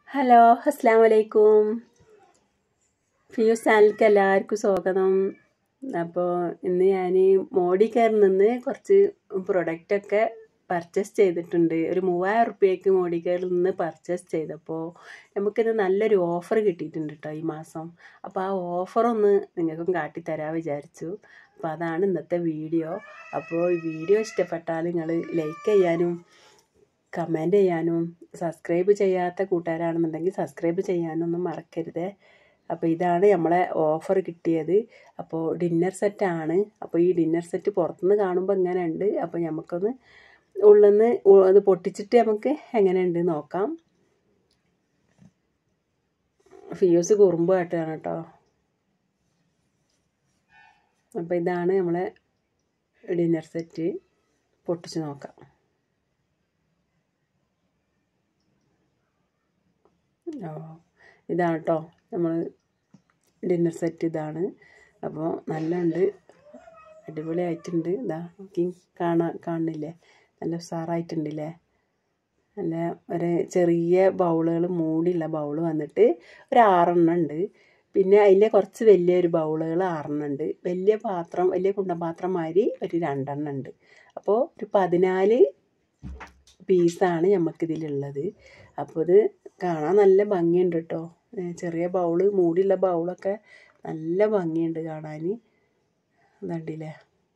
hello അസ്സാം വലൈക്കും ഫിയൂസ് ചാനലിലേക്ക് എല്ലാവർക്കും സ്വാഗതം അപ്പോൾ ഇന്ന് ഞാൻ മോഡി കെയറിൽ നിന്ന് കുറച്ച് പ്രൊഡക്റ്റൊക്കെ പർച്ചേസ് ചെയ്തിട്ടുണ്ട് ഒരു മൂവായിരം റുപ്യക്ക് മോഡി കെയറിൽ നിന്ന് പർച്ചേസ് ചെയ്തപ്പോൾ നമുക്കിത് നല്ലൊരു ഓഫർ കിട്ടിയിട്ടുണ്ട് കേട്ടോ ഈ മാസം അപ്പോൾ ആ ഓഫറൊന്ന് നിങ്ങൾക്കും കാട്ടിത്തരാൻ വിചാരിച്ചു അപ്പോൾ അതാണ് ഇന്നത്തെ വീഡിയോ അപ്പോൾ ഈ വീഡിയോ ഇഷ്ടപ്പെട്ടാൽ നിങ്ങൾ ലൈക്ക് ചെയ്യാനും കമൻറ്റ് ചെയ്യാനും സബ്സ്ക്രൈബ് ചെയ്യാത്ത കൂട്ടുകാരാണെന്നുണ്ടെങ്കിൽ സബ്സ്ക്രൈബ് ചെയ്യാനൊന്നും മറക്കരുത് അപ്പോൾ ഇതാണ് നമ്മളെ ഓഫർ കിട്ടിയത് അപ്പോൾ ഡിന്നർ സെറ്റാണ് അപ്പോൾ ഈ ഡിന്നർ സെറ്റ് പുറത്തുനിന്ന് കാണുമ്പോൾ ഇങ്ങനെ ഉണ്ട് അപ്പോൾ നമുക്കൊന്ന് ഉള്ളിൽ നിന്ന് അത് പൊട്ടിച്ചിട്ട് നമുക്ക് എങ്ങനെയുണ്ട് നോക്കാം ഫിയോസ് കുറുമ്പ് കാട്ടുകയാണ് കേട്ടോ അപ്പോൾ ഇതാണ് നമ്മളെ ഡിന്നർ സെറ്റ് പൊട്ടിച്ച് നോക്കാം ഓ ഇതാണ് കേട്ടോ നമ്മൾ ഡിന്നർ സെറ്റ് ഇതാണ് അപ്പോൾ നല്ലുണ്ട് അടിപൊളിയായിട്ടുണ്ട് ഇതാ നോക്കി കാണാൻ കാണുന്നില്ലേ നല്ല ഉഷാറായിട്ടുണ്ടല്ലേ നല്ല ഒരു ചെറിയ ബൗളുകൾ മൂടിയുള്ള ബൗള് വന്നിട്ട് ഒരു ആറെണ്ണം ഉണ്ട് പിന്നെ അതിൻ്റെ കുറച്ച് വലിയൊരു ബൗളുകൾ ആറെണ്ണം ഉണ്ട് വലിയ പാത്രം വലിയ കുണ്ടപാത്രം മാതിരി ഒരു രണ്ടെണ്ണം ഉണ്ട് അപ്പോൾ ഒരു പതിനാല് പീസാണ് നമുക്കിതിലുള്ളത് അപ്പോൾ ഇത് കാണാൻ നല്ല ഭംഗിയുണ്ട് കേട്ടോ ചെറിയ ബൗള് മൂടിയുള്ള ബൗളൊക്കെ നല്ല ഭംഗിയുണ്ട് കാണാൻ ഇതുണ്ടല്ലേ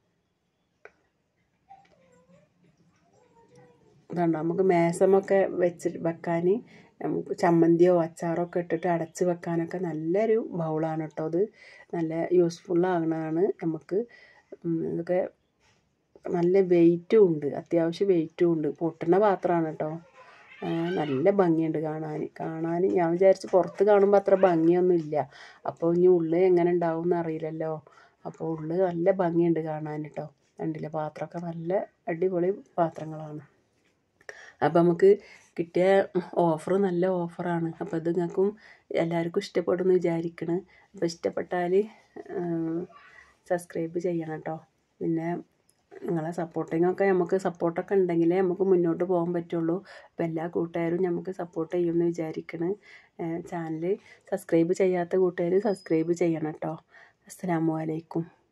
ഇതുണ്ട് നമുക്ക് മേസമൊക്കെ വെച്ച് വെക്കാൻ നമുക്ക് ചമ്മന്തിയോ അച്ചാറോ ഒക്കെ ഇട്ടിട്ട് അടച്ച് വെക്കാനൊക്കെ നല്ലൊരു ബൗളാണ് കേട്ടോ അത് നല്ല യൂസ്ഫുള്ളാകണതാണ് നമുക്ക് ഇതൊക്കെ നല്ല വെയിറ്റും ഉണ്ട് അത്യാവശ്യം വെയിറ്റും ഉണ്ട് പൊട്ടുന്ന പാത്രമാണ് കേട്ടോ നല്ല ഭംഗിയുണ്ട് കാണാൻ കാണാൻ ഞാൻ വിചാരിച്ച് പുറത്ത് കാണുമ്പോൾ അത്ര ഭംഗിയൊന്നും ഇല്ല അപ്പോൾ ഇനി ഉള്ളിൽ എങ്ങനെ ഉണ്ടാവും എന്ന് അറിയില്ലല്ലോ അപ്പോൾ ഉള്ളിൽ നല്ല ഭംഗിയുണ്ട് കാണാൻ കേട്ടോ കണ്ടില്ല പാത്രമൊക്കെ നല്ല അടിപൊളി പാത്രങ്ങളാണ് അപ്പോൾ നമുക്ക് കിട്ടിയ ഓഫർ നല്ല ഓഫറാണ് അപ്പോൾ ഇത് നിങ്ങൾക്കും എല്ലാവർക്കും ഇഷ്ടപ്പെടുമെന്ന് വിചാരിക്കണം അപ്പോൾ ഇഷ്ടപ്പെട്ടാൽ സബ്സ്ക്രൈബ് ചെയ്യണം കേട്ടോ പിന്നെ നിങ്ങളെ സപ്പോർട്ടിങ് ഒക്കെ നമുക്ക് സപ്പോർട്ടൊക്കെ ഉണ്ടെങ്കിലേ നമുക്ക് മുന്നോട്ട് പോകാൻ പറ്റുള്ളൂ അപ്പോൾ എല്ലാ കൂട്ടുകാരും നമുക്ക് സപ്പോർട്ട് ചെയ്യുമെന്ന് വിചാരിക്കണ് ചാനൽ സബ്സ്ക്രൈബ് ചെയ്യാത്ത കൂട്ടുകാർ സബ്സ്ക്രൈബ് ചെയ്യണം കേട്ടോ അസ്സാം വലൈക്കും